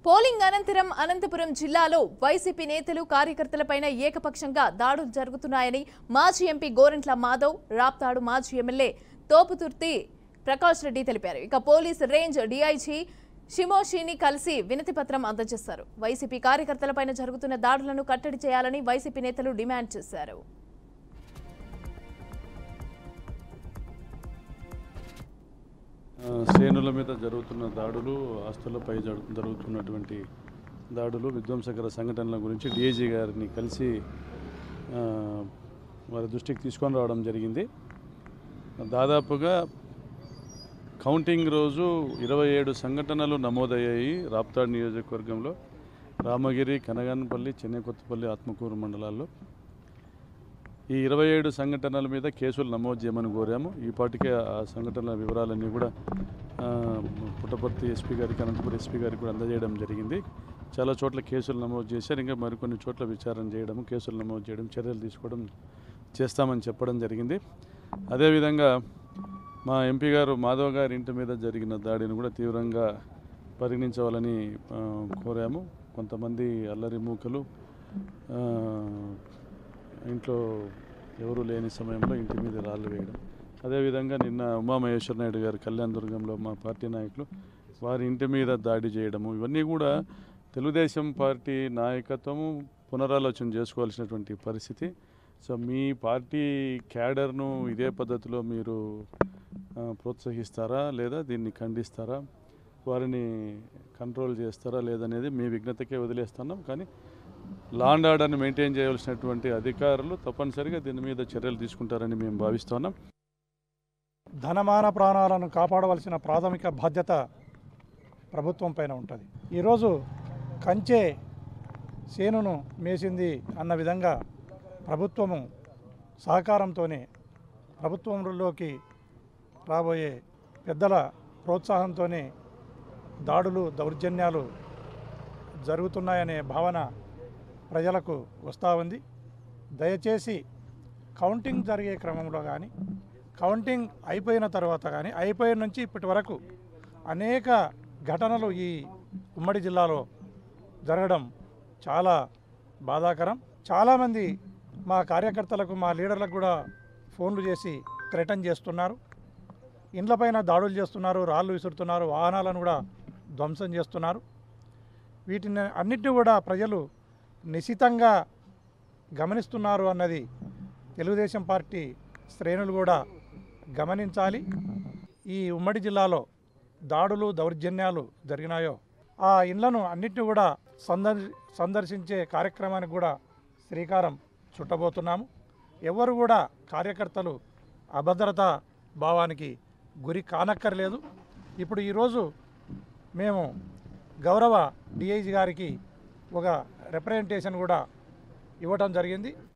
polling అనంతరం అనంతపురం జిల్లాలో YCP నేతలు కార్యకర్తలపైన ఏకపక్షంగా దాడులు జరుగుతున్నాయని మాజీ ఎంపీ గోరంట్ల మాధవ్ రాప్తాడు మాజీ ఎమ్మెల్యే తోపుతుర్తి ప్రకాష్ రెడ్డి తెలిపారు ఇక పోలీస్ రేంజ్ డీఐజీ షిమోషిని కలిసి వినతి పత్రం అందజేశారు వైసీపీ కార్యకర్తలపైన జరుగుతున్న దాడులను కట్టడి చేయాలని వైసీపీ నేతలు డిమాండ్ చేశారు ఆ, శ్రేణుల మీద జరుగుతున్న దాడులు ఆస్తులపై జరు- జరుగుతున్నటువంటి దాడులు విధ్వంసకర సంఘటనల గురించి డిఐజీ గారిని కలిసి ఆ, వారి దృష్టికి తీసుకొని రావడం జరిగింది దాదాపుగా కౌంటింగ్ రోజు ఇరవై ఏడు సంఘటనలు నమోదయ్యాయి రాప్తాడ్ నియోజకవర్గంలో రామగిరి కనగానపల్లి చెన్నైకొత్తపల్లి ఆత్మకూరు మండలాల్లో ఈ ఇరవై ఏడు సంఘటనల మీద కేసులు నమోదు చేయమని కోరాము ఈ పాటికే ఆ సంఘటనల వివరాలన్నీ కూడా ఆ, పుట్టపర్తి ఎస్పీ గారికి అనంతపురం ఎస్పీ గారికి కూడా అందజేయడం జరిగింది చాలా చోట్ల కేసులు నమోదు చేశారు ఇంకా మరికొన్ని చోట్ల విచారణ చేయడం కేసులు నమోదు చేయడం చర్యలు తీసుకోవడం చేస్తామని చెప్పడం జరిగింది అదేవిధంగా మా ఎంపీ గారు మాధవ్ గారి ఇంటి మీద జరిగిన దాడిని కూడా తీవ్రంగా పరిగణించవాలని ఆ, కోరాము కొంతమంది అల్లరి మూకలు ఆ, ఇంట్లో ఎవరు లేని సమయంలో ఇంటి మీద రాళ్ళు వేయడం అదేవిధంగా నిన్న ఉమామహేశ్వర నాయుడు గారు కళ్యాణ దుర్గంలో మా పార్టీ నాయకులు వారి ఇంటి మీద దాడి చేయడము ఇవన్నీ కూడా తెలుగుదేశం పార్టీ నాయకత్వము పునరాలోచన చేసుకోవాల్సినటువంటి పరిస్థితి సో మీ పార్టీ క్యాడర్ను ఇదే పద్ధతిలో మీరు ఆ, ప్రోత్సహిస్తారా లేదా దీన్ని ఖండిస్తారా వారిని కంట్రోల్ చేస్తారా లేదనేది మీ విఘ్నతకే వదిలేస్తున్నాం కానీ లా అండ్ ఆర్డర్ని మెయింటైన్ చేయవలసినటువంటి అధికారులు తప్పనిసరిగా దీని మీద చర్యలు తీసుకుంటారని మేము భావిస్తున్నాం ధనమాన ప్రాణాలను కాపాడవలసిన ప్రాథమిక బాధ్యత ప్రభుత్వం పైన ఉంటుంది ఈరోజు కంచె సేనును మేసింది అన్న విధంగా ప్రభుత్వము సహకారంతోనే ప్రభుత్వంలోకి రాబోయే పెద్దల ప్రోత్సాహంతోనే దాడులు దౌర్జన్యాలు జరుగుతున్నాయనే భావన ప్రజలకు వస్తూ ఉంది దయచేసి కౌంటింగ్ జరిగే క్రమంలో కానీ కౌంటింగ్ అయిపోయిన తర్వాత కానీ అయిపోయిన నుంచి ఇప్పటి వరకు అనేక ఘటనలు ఈ ఉమ్మడి జిల్లాలో జరగడం చాలా బాధాకరం చాలామంది మా కార్యకర్తలకు మా లీడర్లకు కూడా ఫోన్లు చేసి థ్రెటన్ చేస్తున్నారు ఇండ్లపైన దాడులు చేస్తున్నారు రాళ్ళు విసురుతున్నారు వాహనాలను కూడా ధ్వంసం చేస్తున్నారు వీటిని అన్నిటిని కూడా ప్రజలు నిశితంగా గమనిస్తున్నారు అన్నది తెలుగుదేశం పార్టీ శ్రేణులు కూడా గమనించాలి ఈ ఉమ్మడి జిల్లాలో దాడులు దౌర్జన్యాలు జరిగినాయో ఆ ఇండ్లను అన్నిటిని కూడా సందర్ సందర్శించే కార్యక్రమానికి కూడా శ్రీకారం చుట్టబోతున్నాము ఎవరు కూడా కార్యకర్తలు అభద్రతా భావానికి గురి కానక్కర్లేదు ఇప్పుడు ఈరోజు మేము గౌరవ డిఐజీ గారికి ఒక రిప్రజెంటేషన్ కూడా ఇవ్వటం జరిగింది